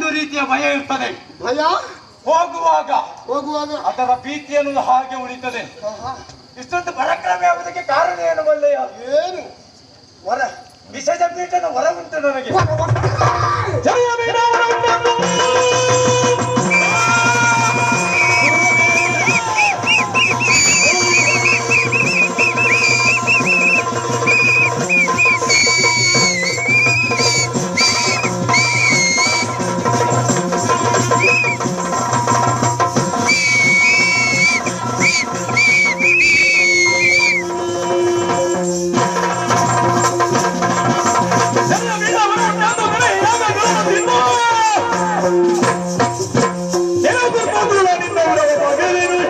ರೀತಿಯ ಭಯ ಇರ್ತದೆ ಭಯ ಹೋಗುವಾಗ ಹೋಗುವಾಗ ಅದರ ಭೀತಿ ಅನ್ನೋದು ಹಾಗೆ ಉಳಿತದೆ ಆಹಾ, ಇಷ್ಟೊಂದು ಪರಾಕ್ರಮಿ ಆಗುವುದಕ್ಕೆ ಕಾರಣ ಏನು ಬಲ್ಲೆಯ ಏನು ಹೊರ ವಿಷಜ ಪೀಠದ ಹೊರ ಉಂಟು ನನಗೆ ಜಯ ವೀರವರ ಉಂಟು. ಜಯ ವೀರವರ ಉಂಟು. ಕಡೆ ಯಾಗ ಗೆಲುವು ಗೆಲುವು ಬಂಧುಗಳ ನಿನ್ನ ಒಳಗೆ ಬಗೆದೇನು?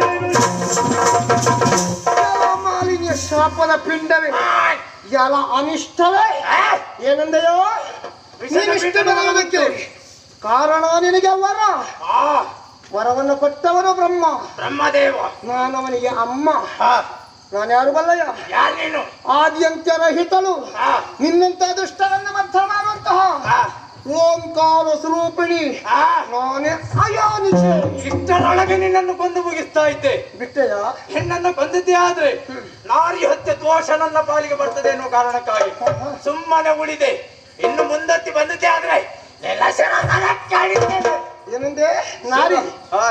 ಯಾವ ಮಾಲಿನ್ಯ ಶಾಪದ ಪಿಂಡವೇ ಎಲ್ಲ ಅನಿಷ್ಟವೇ ಏನಂದೆಯೋ ನೀನಿಷ್ಟ ಬರುವುದಕ್ಕೆ ಕಾರಣ ನಿನಗೆ ವರ ಆ ವರವನ್ನು ಕೊಟ್ಟವನು ಬ್ರಹ್ಮ ಬ್ರಹ್ಮದೇವ ನಾನು ಅವನಿಗೆ ಅಮ್ಮ ಆ, ನಾನು ಯಾರು ಬಲ್ಲಯ್ಯ ಯಾರ್ ನೀನು ಆದ್ಯಂತ್ಯರಹಿತಳು ಆ, ನಿನ್ನಂತ ದುಷ್ಟರನ್ನು ಮರ್ಥ ಮಾಡುವಂತಹ ಆ, ಓಂಕಾರ ಸ್ವರೂಪಿಣಿ ಆ, ನಾನೇ ಅಯೋನಿಸೆ ಇಷ್ಟರೊಳಗೆ ನಿನ್ನನ್ನು ಕೊಂದು ಮುಗಿಸ್ತಾ ಇದ್ದೆ ಬಿಟ್ಟೆಯ ಹೆಣ್ಣನ್ನು ಕೊಂದಿದ್ದೇ ಆದ್ರೆ ನಾರಿ ಹತ್ಯೆ ದೋಷ ನನ್ನ ಪಾಲಿಗೆ ಬರ್ತದೆ ಎನ್ನುವ ಕಾರಣಕ್ಕಾಗಿ ಸುಮ್ಮನೆ ಉಳಿದೆ ಇನ್ನು ಮುಂದತ್ತಿ ಬಂದಿದ್ದೇ ಆದ್ರೆ ಎಲ್ಲ ಶರ ನರಕ್ಕೆ ಅಡಿತೇನೆ. ಏನಂದೆ ನಾರಿ ಆ,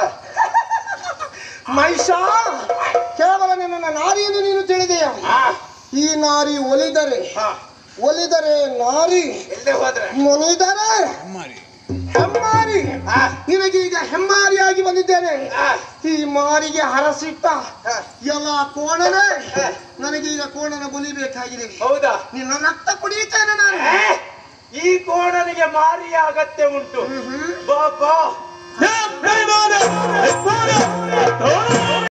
ಮಹಿಷ ಕೇವಲ ನಿನ್ನ ನಾರಿ ಎಂದು ನೀನು ತಿಳಿದೆಯ ಆ, ಈ ನಾರಿ ಒಲಿದರೆ ಆ, ಒಲಿದರೆ ನಾರಿ ಇಲ್ದೆ ಹೋದ್ರೆ ಮುನಿದರೆ ಹೆಮ್ಮಾರಿ ಆ, ನಿನಗೀಗ ಹೆಮ್ಮಾರಿಯಾಗಿ ಬಂದಿದ್ದೇನೆ ಆ, ಈ ಮಾರಿಗೆ ಹರಸಿಟ್ಟ ಆ, ಎಲ್ಲ ಕೋಣನೇ ಹ. ನನಗೀಗ ಕೋಣನ ಬಲಿಬೇಕಾಗಿದೆ ಹೌದಾ ನಿನ್ನ ರಕ್ತ ಕುಡಿಯುತ್ತೇನೆ ನಾನು ಏ, ಈ ಕೋಣನಿಗೆ ಮಾರಿಯ ಅಗತ್ಯ ಉಂಟು ಹ್ಮ್ ಹ್ಮ್. ಬಾ ಬಾ